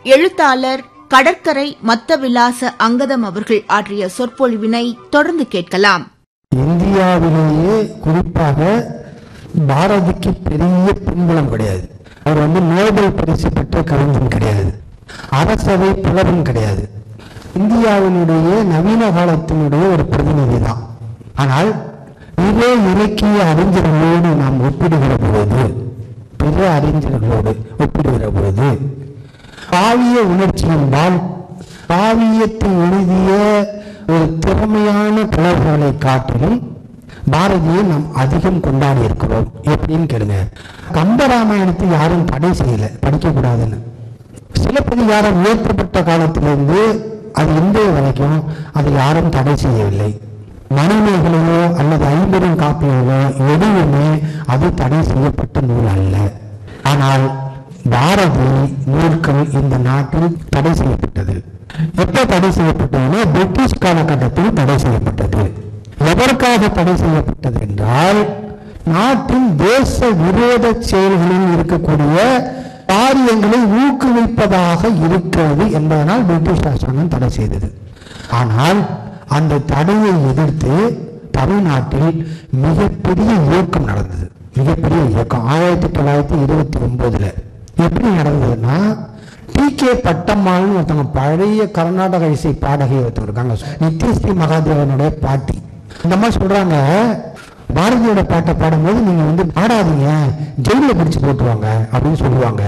எழுத்தாளர் கடற்கரை மத்தவிலாச அங்கதம் அவர்கள் ஆற்றிய சொற்பொழிவினை தொடர்ந்து கேட்கலாம் இந்தியாவிலேயே குறிப்பாக பாரதிக்கு பெரிய பின்புலம் கிடையாது அவர் வந்து நோபல் பரிசு பெற்ற கவிஞன் கிடையாது அரசவை புலவன் கிடையாது இந்தியாவினுடைய நவீன காலத்தினுடைய ஒரு பிரதிநிதி தான் ஆனால் இதே இலக்கிய அறிஞர்களோடு நாம் ஒப்பிடுகிற பொழுது பிற அறிஞர்களோடு ஒப்பிடுகிற பொழுது காவிய உணர்ச்சியின்பால் காவியத்தை எழுதிய ஒரு திறமையான புலவர்களை காட்டிலும் பாரதியை நாம் அதிகம் கொண்டாடி இருக்கிறோம் எப்படின்னு கேளுங்க கம்பராமாயணத்தை யாரும் தடை செய்யல படிக்க கூடாதுன்னு சிலப்பதிகாரம் உயர்த்தப்பட்ட காலத்திலிருந்து அது இன்றைய வரைக்கும் அதை யாரும் தடை செய்யவில்லை மணிமேகலையோ அல்லது ஐம்பெரும் காப்பியங்களோ எதுவுமே அது தடை செய்யப்பட்ட நூல் அல்ல ஆனால் பாரதி நூல்கள் இந்த நாட்டில் தடை செய்யப்பட்டது எப்ப தடை செய்யப்பட்டதுன்னா பிரிட்டிஷ் காலகட்டத்தில் தடை செய்யப்பட்டது எதற்காக தடை செய்யப்பட்டது என்றால் நாட்டின் தேச விரோத செயல்களில் இருக்கக்கூடிய காரியங்களை ஊக்குவிப்பதாக இருக்கிறது என்பதனால் பிரிட்டிஷ் அரசாங்கம் தடை செய்தது ஆனால் அந்த தடையை எதிர்த்து தமிழ்நாட்டில் மிகப்பெரிய இயக்கம் நடந்தது மிகப்பெரிய இயக்கம் ஆயிரத்தி தொள்ளாயிரத்தி இருபத்தி ஒன்பதுல எப்படி நடந்ததுன்னா டி கே பட்டம்மாள்னு ஒருத்தவங்க பழைய கர்நாடக இசை பாடகி ஒருத்தர் இருக்காங்க நித்யஸ்ரீ மகாதேவனுடைய பாட்டி இந்த மாதிரி சொல்றாங்க பாரதியோட பாட்டை பாடும்போது நீங்க வந்து பாடாதீங்க ஜெயில பிடிச்சு போட்டுருவாங்க அப்படின்னு சொல்லுவாங்க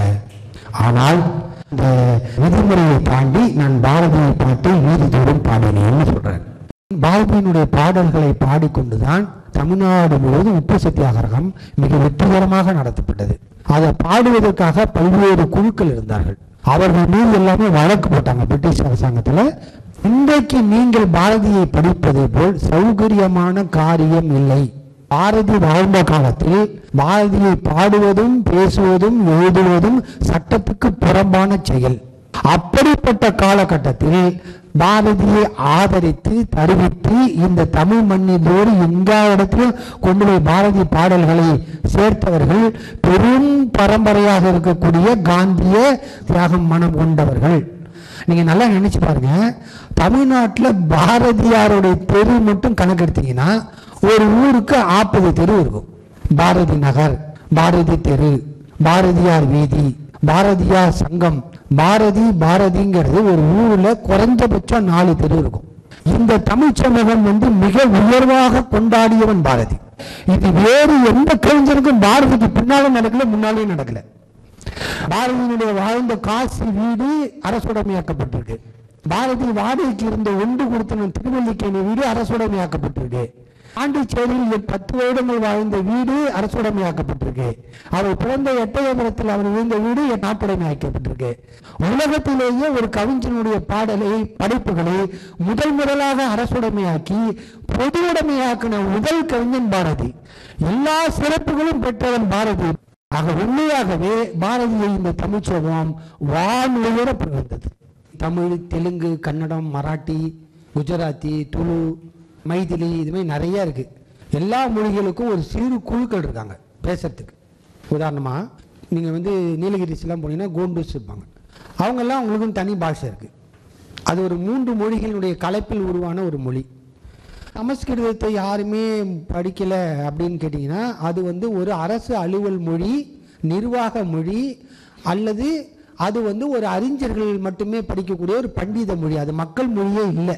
ஆனால் இந்த விதிமுறையை தாண்டி நான் பாரதியை பாட்டை நீதிதோறும் பாடினேன்னு சொல்றேன் பாரதியினுடைய பாடல்களை பாடிக்கொண்டுதான் தமிழ்நாடு முழுவதும் உப்பு சத்தியாகிரகம் மிக வெற்றிகரமாக நடத்தப்பட்டது அதை பாடுவதற்காக பல்வேறு குழுக்கள் இருந்தார்கள் அவர்கள் மீது எல்லாமே வழக்கு போட்டாங்க பிரிட்டிஷ் அரசாங்கத்துல இன்றைக்கு நீங்கள் பாரதியை படிப்பது போல் சௌகரியமான காரியம் இல்லை பாரதி வாழ்ந்த காலத்தில் பாரதியை பாடுவதும் பேசுவதும் எழுதுவதும் சட்டத்துக்கு புறம்பான செயல் அப்படிப்பட்ட காலகட்டத்தில் பாரதியை ஆதரித்து தருவித்து இந்த தமிழ் மண்ணிலோடு எல்லா இடத்திலும் கொண்டு போய் பாரதி பாடல்களை சேர்த்தவர்கள் பெரும் பரம்பரையாக இருக்கக்கூடிய காந்திய தியாகம் மனம் கொண்டவர்கள் நீங்க நல்லா நினைச்சு பாருங்க தமிழ்நாட்டில் பாரதியாருடைய தெரு மட்டும் கணக்கெடுத்தீங்கன்னா ஒரு ஊருக்கு ஆப்பது தெரு இருக்கும் பாரதி நகர் பாரதி தெரு பாரதியார் வீதி பாரதியார் சங்கம் பாரதி பாரதிங்கிறது ஒரு ஊர்ல குறைஞ்சபட்சம் நாலு தெரு இருக்கும் இந்த தமிழ் சமூகம் வந்து மிக உயர்வாக கொண்டாடியவன் பாரதி இது வேறு எந்த கலைஞருக்கும் பாரதிக்கு பின்னாலும் நடக்கல முன்னாலேயும் நடக்கல பாரதியினுடைய வாழ்ந்த காசி வீடு அரசுடைமையாக்கப்பட்டிருக்கு பாரதி வாடகைக்கு இருந்த ஒன்று கொடுத்த திருவல்லிக்கேணி வீடு அரசுடைமையாக்கப்பட்டிருக்கு பாண்டிச்சேரியில் பத்து வருடங்கள் வாழ்ந்த வீடு அரசுடைமையாக்கப்பட்டிருக்கு அவர் பிறந்த எட்டயபுரத்தில் அவர் இருந்த வீடு நாட்டுடைமையாக்கப்பட்டிருக்கு உலகத்திலேயே ஒரு கவிஞனுடைய பாடலை படைப்புகளை முதல் முதலாக அரசுடைமையாக்கி பொது உடைமையாக்கின முதல் கவிஞன் பாரதி எல்லா சிறப்புகளும் பெற்றவன் பாரதி ஆக உண்மையாகவே பாரதியை இந்த தமிழ் சமூகம் வான் உயர புகழ்ந்தது தமிழ் தெலுங்கு கன்னடம் மராட்டி குஜராத்தி துளு மைதிலி இது மாதிரி நிறைய இருக்கு எல்லா மொழிகளுக்கும் ஒரு சிறு குழுக்கள் இருக்காங்க பேசுறதுக்கு உதாரணமா நீங்க வந்து நீலகிரிஸ்லாம் போனீங்கன்னா கோண்டூஸ் இருப்பாங்க அவங்கெல்லாம் அவங்களுக்கும் தனி பாஷை இருக்கு அது ஒரு மூன்று மொழிகளினுடைய கலப்பில் உருவான ஒரு மொழி சமஸ்கிருதத்தை யாருமே படிக்கல அப்படின்னு கேட்டிங்கன்னா அது வந்து ஒரு அரசு அலுவல் மொழி நிர்வாக மொழி அல்லது அது வந்து ஒரு அறிஞர்கள் மட்டுமே படிக்கக்கூடிய ஒரு பண்டித மொழி அது மக்கள் மொழியே இல்லை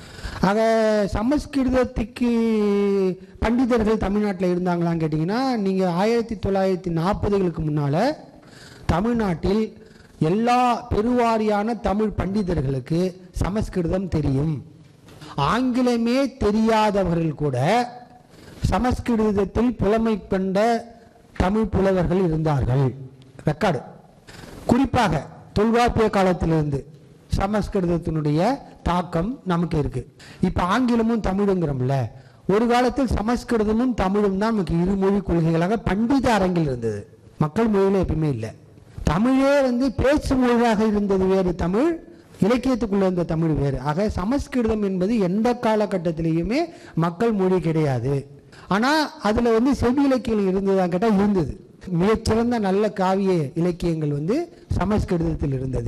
ஆக சமஸ்கிருதத்துக்கு பண்டிதர்கள் தமிழ்நாட்டில் இருந்தாங்களான்னு கேட்டிங்கன்னா நீங்கள் ஆயிரத்தி தொள்ளாயிரத்தி நாற்பதுகளுக்கு முன்னால் தமிழ்நாட்டில் எல்லா பெருவாரியான தமிழ் பண்டிதர்களுக்கு சமஸ்கிருதம் தெரியும் ஆங்கிலமே தெரியாதவர்கள் கூட சமஸ்கிருதத்தில் புலமை கொண்ட தமிழ் புலவர்கள் இருந்தார்கள் ரெக்கார்டு குறிப்பாக தொல்காப்பிய காலத்திலிருந்து சமஸ்கிருதத்தினுடைய தாக்கம் நமக்கு இருக்கு இப்ப ஆங்கிலமும் தமிழுங்கிறோம்ல ஒரு காலத்தில் சமஸ்கிருதமும் தமிழும் தான் நமக்கு இருமொழி கொள்கைகளாக பண்டித அரங்கில் இருந்தது மக்கள் மொழியில எப்பயுமே இல்லை தமிழே வந்து பேச்சு மொழியாக இருந்தது வேறு தமிழ் இலக்கியத்துக்குள்ள இருந்த தமிழ் வேறு ஆக சமஸ்கிருதம் என்பது எந்த காலகட்டத்திலையுமே மக்கள் மொழி கிடையாது ஆனா அதுல வந்து செவி இலக்கியம் இருந்ததா கேட்டா இருந்தது மிகச்சிறந்த நல்ல காவிய இலக்கியங்கள் வந்து சமஸ்கிருதத்தில் இருந்தது